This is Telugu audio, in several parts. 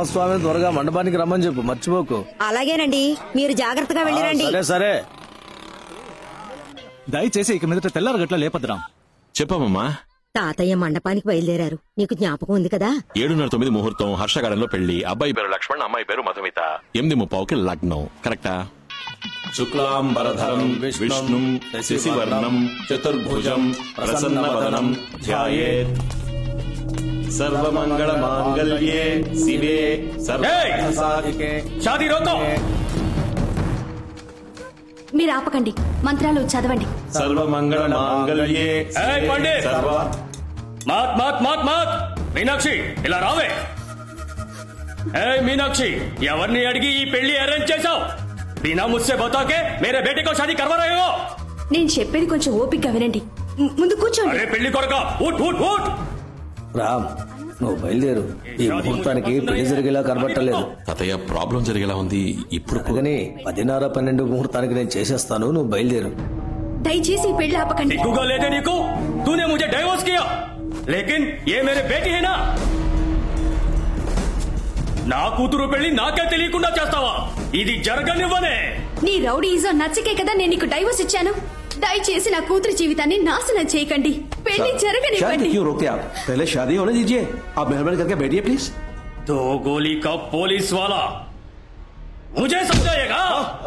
స్వామిని త్వరగా మండపానికి రమ్మని చెప్పు మర్చిపోకు అలాగేనండి మీరు జాగ్రత్తగా ఆ, వెళ్ళిరండి సరే సరే దయచేసి ఇక మీదట తెల్లారగట్ల లేపద్దురాం చెప్పామమ్మా తాతయ్య మండపానికి బయలుదేరారు నీకు జ్ఞాపకం ఉంది కదా ఏడున్నర తొమ్మిది ముహూర్తం హర్షగాడంలో పెళ్లి అబ్బాయి పేరు లక్ష్మణ్ అమ్మాయి పేరు మధుమిత ఎనిమిది ముప్పావుకి లగ్నం కరెక్టా శుక్లాంబరధరం విష్ణుం శశివర్ణం చతుర్భుజం ప్రసన్నవదనం ధ్యాయేత్ సర్వమంగళ మాంగళ్యే శివే సర్వసాధికే షాదీ రోకో మీరు ఆపకండి మంత్రాలు చదవండి సర్వమంగళ మాంగళ్యే ఏయ్, పండిత్! సర్వ మాత్ మాత్ మాత్ మాత్ మీనాక్షి ఇలా రావే ఏ మీనాక్షి ఎవరిని అడిగి ఈ పెళ్లి అరేంజ్ చేశావు బినా ముస్సే బతాకే మేరే బేटे को शादी करवा रहे हो నేను చెప్పేది కొంచెం ఓపికగా వినండి ము- ముందు కూర్చోండి అరే పెళ్లి కొరక ఊట్ ఊట్ ఊట్ రామ్ నువ్వు బయలుదేరు ఈ ముహూర్తానికి పెళ్లి జరిగేలా కనబట్టలేదు తాతయ్య ప్రాబ్లం జరిగేలా ఉంది ఇప్పుడు అందుకని పదిన్నర పన్నెండు ముహూర్తానికి నేను చేసేస్తాను నువ్వు బయలుదేరు దయచేసి ఈ పెళ్లి ఆపకండి दिखूगा लेते निको तूने मुझे डाइवोर्स किया लेकिन ये मेरे बेटी है ना నా కూతురు పెళ్లి నాకే తెలియకుండా చేస్తావా ఇది జరగనివ్వనే నీ రౌడీజో నచ్చకే కదా నేను నీకు డైవర్స్ ఇచ్చాను దయచేసి నా కూతురి జీవితాన్ని నాశనం చేయకండి పెళ్లి शादी జరగనివ్వండి क्यों रोकते आप पहले शादी होने दीजिए आप मेहरबानी करके बैठिए प्लीज दो गोली का पुलिस वाला मुझे समझाएगा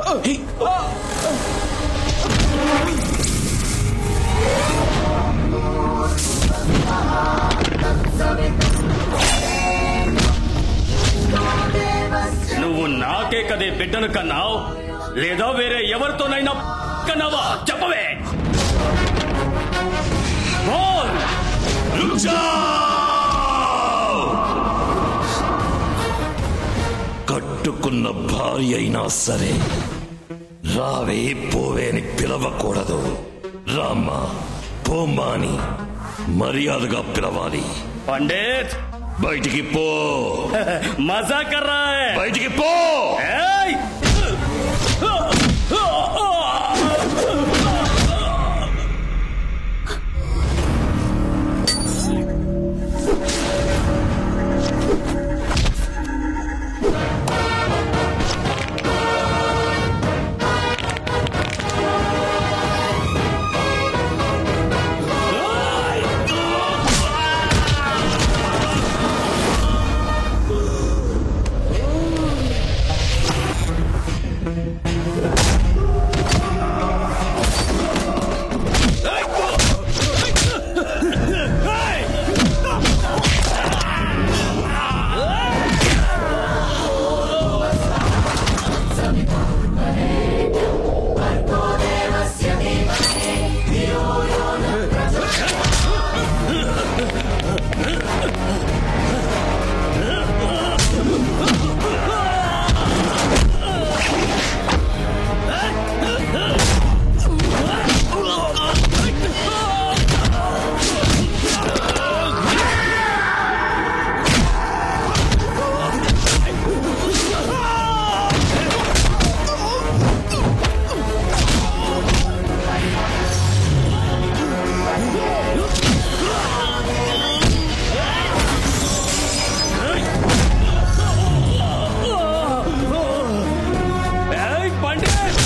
నువ్వు నాకే కదే బిడ్డను కన్నావు లేదా వేరే ఎవరితోనైనా కన్నావా చెప్పవే బోల్! కట్టుకున్న భార్య అయినా సరే రావే పోవే అని పిలవకూడదు రామ్మా పోమ్మా అని మర్యాదగా పిలవాలి పండిత్ బయటికి పో మజా కర్ రా హై. బయటికి పో ఏయ్! ఏయ్, పండిత్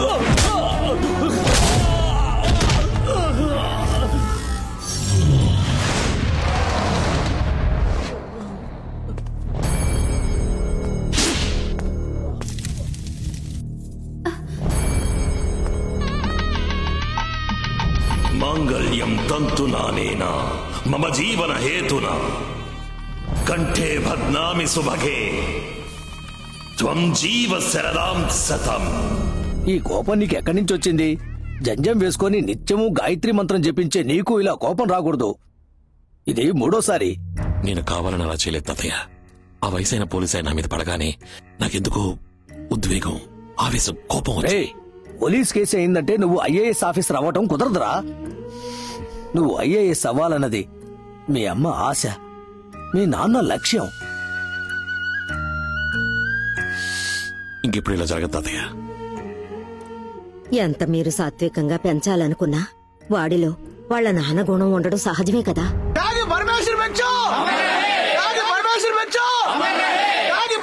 మాంగళ్యం తంతునానేనా మమ జీవన హేతున కంఠే భద్నామి సుభగే త్వం జీవ శరదాం సతం ఈ కోపం నీకు ఎక్కడి నుంచి వచ్చింది జంజం వేసుకొని నిత్యము గాయత్రి మంత్రం జపించే నీకు ఇలా కోపం రాకూడదు ఇది మూడోసారి నేను కావాలని అలా చేయలేదు తాతయ్య ఆ వయసైన పోలీసు ఆయన నా మీద పడగానే నాకెందుకో ఉద్వేగం ఆవేశం కోపం రే వచ్చి పోలీస్ కేసు అయిందంటే నువ్వు ఐఏఎస్ ఆఫీసర్ అవ్వటం కుదరదురా నువ్వు ఐఏఎస్ అవ్వాలన్నది మీ అమ్మ ఆశ మీ నాన్న లక్ష్యం ఇంకెప్పుడు ఇలా జరగదు తాతయ్య ఎంత మీరు సాత్వికంగా పెంచాలనుకున్నా వాడిలో వాళ్ళ నాన్న గుణం ఉండడం సహజమే కదా परमेश्वर बच्चों परमेश्वर बच्चों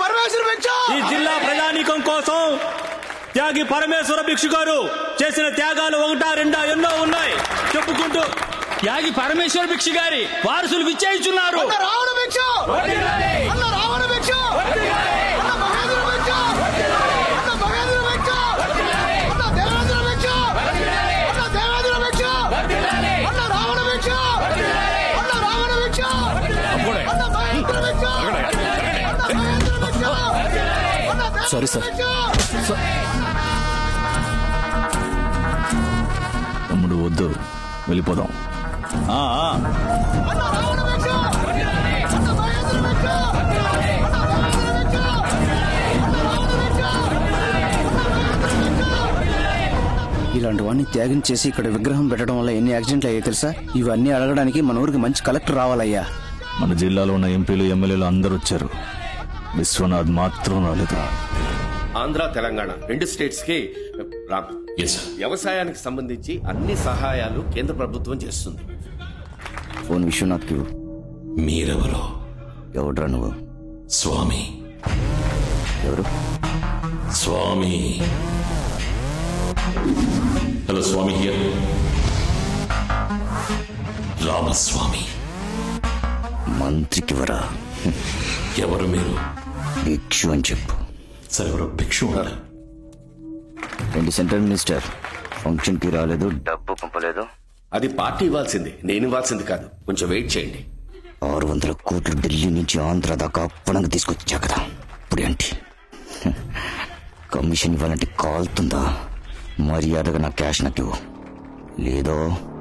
ఈ జిల్లా ప్రజానీకం కోసం త్యాగి పరమేశ్వర భిక్షు గారు చేసిన త్యాగాలు ఒకటా రెండా ఎన్నో ఉన్నాయి చెప్పుకుంటూ త్యాగి పరమేశ్వర భిక్షు గారి వారసులు విచ్చేయించున్నారు రావణ భిక్ష అన్న రావణ భిక్ష అన్న మహేంద్ర భిక్ష అన్న మహేంద్ర భిక్ష అన్న దేవేంద్ర భిక్ష అన్న దేవేంద్ర భిక్ష అన్న రావణ భిక్ష అన్న రావణ భిక్ష అన్న మహేంద్ర భిక్ష అన్న మహేంద్ర భిక్ష అన్న సారీ సార్ తమ్ముడు వద్దు వెళ్ళిపోదాం ఆ, ఆ. అన్న రావణ భిక్ష అన్న మహేంద్ర భిక్ష అన్న దేవేంద్ర భిక్ష అన్న రావణ భిక్ష ఇలాంటి వాడిని త్యాగం చేసి ఇక్కడ విగ్రహం పెట్టడం వల్ల ఎన్ని యాక్సిడెంట్లు అయ్యాయి తెలుసా ఇవన్నీ అడగడానికి మన ఊరికి మంచి కలెక్టర్ రావాలయ్యా మన జిల్లాలో ఉన్న ఎంపీలు ఎమ్మెల్యేలు అందరూ వచ్చారు విశ్వనాథ్ మాత్రం రాలేదు ఆంధ్ర తెలంగాణ రెండు స్టేట్స్ కి రామ్ వ్యవసాయానికి సంబంధించి అన్ని సహాయాలు కేంద్ర ప్రభుత్వం చేస్తుంది ఫోన్ విశ్వనాథ్కి ఇవ్వు. మీరెవరో ఎవడ్రా నువ్వు స్వామి ఎవరు స్వామి హలో స్వామి హియర్ రామస్వామి మంత్రికి వరా ఎవరు మీరు భిక్షు అని చెప్పు సరే ఎవరో భిక్షు ఉంటారు ఏంటి సెంట్రల్ మినిస్టర్ ఫంక్షన్ కి రాలేదు డబ్బు పంపలేదు అది పార్టీ ఇవ్వాల్సింది నేను ఇవ్వాల్సింది కాదు కొంచెం వెయిట్ చేయండి ఆరు వందల కోట్లు ఢిల్లీ నుంచి ఆంధ్ర దాకా అప్పనంగా తీసుకొచ్చా కదా ఇప్పుడు ఏంటి కమిషన్ ఇవ్వాలంటే కాలుతుందా మర్యాదగా నా క్యాష్ నాకు ఇవ్వు లేదో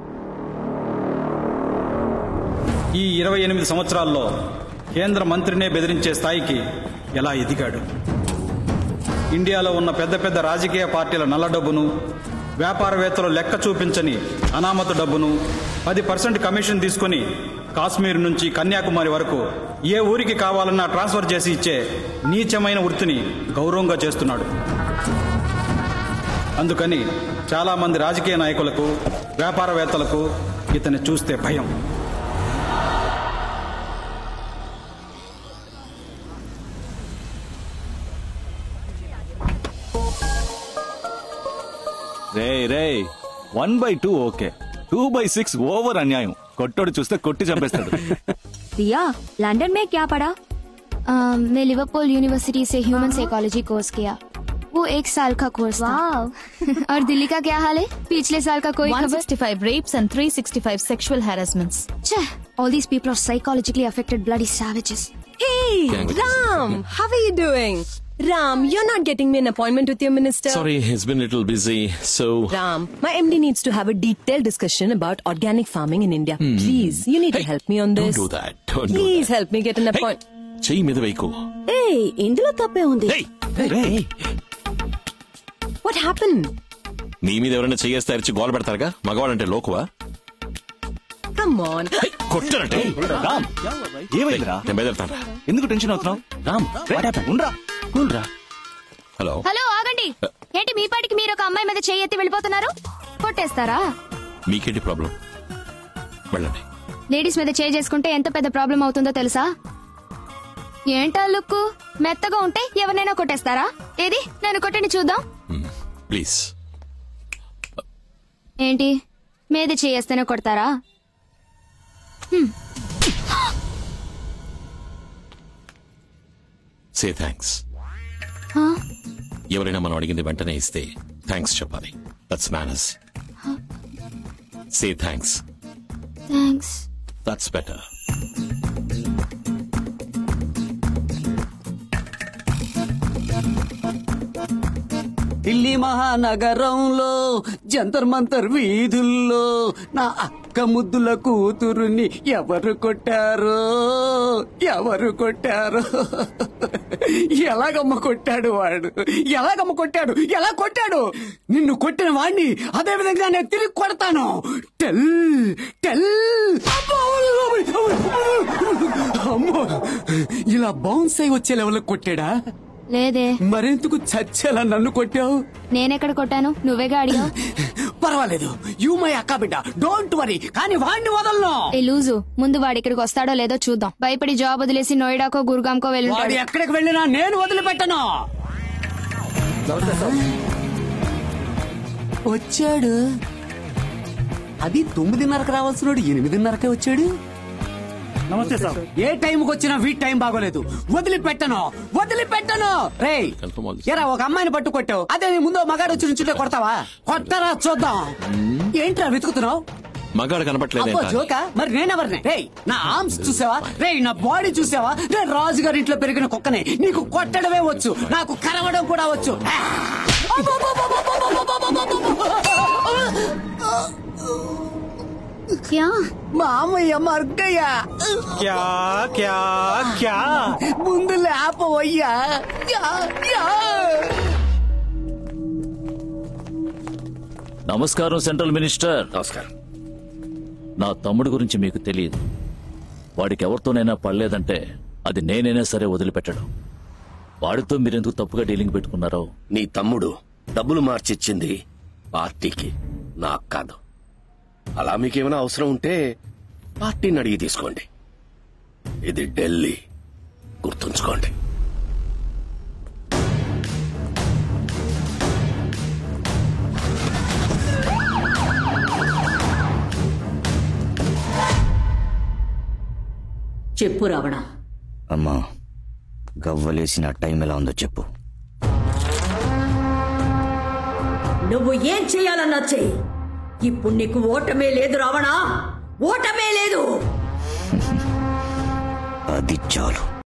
ఈ ఇరవై ఎనిమిది సంవత్సరాల్లో కేంద్ర మంత్రినే బెదిరించే స్థాయికి ఎలా ఎదిగాడు ఇండియాలో ఉన్న పెద్ద పెద్ద రాజకీయ పార్టీల నల్ల డబ్బును వ్యాపారవేత్తలు లెక్క చూపించని అనామత డబ్బును పది పర్సెంట్ కమిషన్ తీసుకుని కాశ్మీర్ నుంచి కన్యాకుమారి వరకు ఏ ఊరికి కావాలన్నా ట్రాన్స్ఫర్ చేసి ఇచ్చే నీచమైన వృత్తిని గౌరవంగా చేస్తున్నాడు అందుకని చాలా మంది రాజకీయ నాయకులకు వ్యాపారవేత్తలకు ఇతన్ని చూస్తే భయం రే రే one by two okay two by six over అన్యాయం కొట్టోడు చూస్తే కొట్టి చంపేస్తాడు दिया लंदन में क्या पढ़ा अम, मैं लिवरपूल यूनिवर्सिटी से ह्यूमन साइकोलॉजी कोर्स किया वो एक साल का कोर्स था और दिल्ली का क्या हाल है पिछले साल का कोई खबर 165 rapes and 365 sexual harassments. Cheh, all these people are psychologically affected bloody savages. Hey, Gang. Ram, how are you doing? Ram, you're not getting me an appointment with your minister. Sorry, he's been a little busy, so. Ram, my MD needs to have a detailed discussion about organic farming in India. Hmm. Please, you need to help me on this. Don't do that. Don't do Please help me get an appointment. చెయ్యి మీద వేయకు Hey, ఇందులో తప్పే ఉంది. What happened? నీ మీద ఎవరైనా చెయ్యేస్తే అరిచి గోల పెడతారుగా మగవాడంటే లోకువా Come on. కొట్టారంటే రామ్ ఏమైందిరా నేను బయలుదేరుతాను ఎందుకు టెన్షన్ అవుతున్నావు రామ్ ఉండ్రా కూల్రా హలో హలో ఆగండి ఏంటి మీ పాటికి మీరు ఒక అమ్మాయి మీద చెయ్యి ఎత్తి వెళ్ళిపోతున్నారు కొట్టేస్తారా మీకేంటి ప్రాబ్లం వెళ్ళండి లేడీస్ మీద చేయి చేసుకుంటే ఎంత పెద్ద ప్రాబ్లం అవుతుందో తెలుసా ఏంటా లుక్ మెత్తగా ఉంటే ఎవరినైనా కొట్టేస్తారా ఏది నన్ను కొట్టండి చూద్దాం ప్లీజ్ ఏంటి మీద చేయేస్తేనే కొడతారా సే థ్యాంక్స్ హా? ఎవరైనా మనం అడిగింది వెంటనే ఇస్తే థ్యాంక్స్ చెప్పాలి that's manners say thanks thanks that's better Delhi మహానగరంలో జంతర్ మంతర్ వీధుల్లో నా అక్క ముద్దుల కూతురుని ఎవరు కొట్టారో ఎవరు కొట్టారో ఎలాగమ్మ కొట్టాడు వాడు ఎలాగమ్మ కొట్టాడు ఎలా కొట్టాడు నిన్ను కొట్టిన వాడిని అదే విధంగా నేను తిరిగి కొడతాను టెల్ టెల్ అమ్మో ఇలా బౌన్స్ అయి వచ్చే లెవెల్ కొట్టాడా లేదే మరెందుకు చచ్చేలా నన్ను కొట్టావు నేనెక్కడ కొట్టాను నువ్వేగా అడిగావు పర్వాలేదు యూ మై అక్క బిడ్డ డోంట్ వరీ కానీ వాడిని వదలను ఏ లూజు ముందు వాడు ఇక్కడికి వస్తాడో లేదో చూద్దాం భయపడి జాబ్ వదిలేసి నోయిడాకో గురుగాంకో వాడు వెళ్ళుంటాడు ఎక్కడికి వెళ్ళినా నేను వదిలిపెట్టను వచ్చాడు అది తొమ్మిదిన్నరకు రావాల్సినోడు ఎనిమిదిన్నరకే వచ్చాడు నమస్తే సార్ ఏ టైంకి వచ్చినా వీటి టైం బాగోలేదు వదిలిపెట్టను వదిలిపెట్టను రే ఎరా ఒక అమ్మాయిని పట్టు కొట్టావు అదే నీ ముందు మగాడు వచ్చి నుంచుంటే కొడతావా కొట్టరా చూద్దాం ఏంట్రా వెతుకుతున్నావు మగాడు అబ్బో కనపట్లేదేంటా జోకా మరి నేనెవరిని రే నా ఆర్మ్స్ చూసావా రే నా బాడీ చూసావా రే రాజుగారి ఇంట్లో పెరిగిన కుక్కనే నీకు కొట్టడమే వచ్చు నాకు కరవడం కూడా వచ్చు మా అమ్మయ్య మర్గయ్య క్యా క్యా క్యా ముందు లేపవయ్యా యా, యా. నమస్కారం సెంట్రల్ మినిస్టర్ నమస్కారం నా తమ్ముడు గురించి మీకు తెలియదు వాడికి ఎవరితోనైనా పడలేదంటే అది నేనైనా సరే వదిలిపెట్టడం వాడితో మీరెందుకు తప్పుగా డీలింగ్ పెట్టుకున్నారో నీ తమ్ముడు డబ్బులు మార్చిచ్చింది పార్టీకి నాకు కాదు అలా మీకేమైనా అవసరం ఉంటే పార్టీని అడిగి తీసుకోండి ఇది ఢిల్లీ గుర్తుంచుకోండి చెప్పు రావణ అమ్మా గవ్వలేసిన టైం ఎలా ఉందో చెప్పు నువ్వు ఏం చేయాలన్నా చెయ్యి ఇప్పుడు నీకు ఓటమే లేదు రావణ ఓటమే లేదు అది చాలు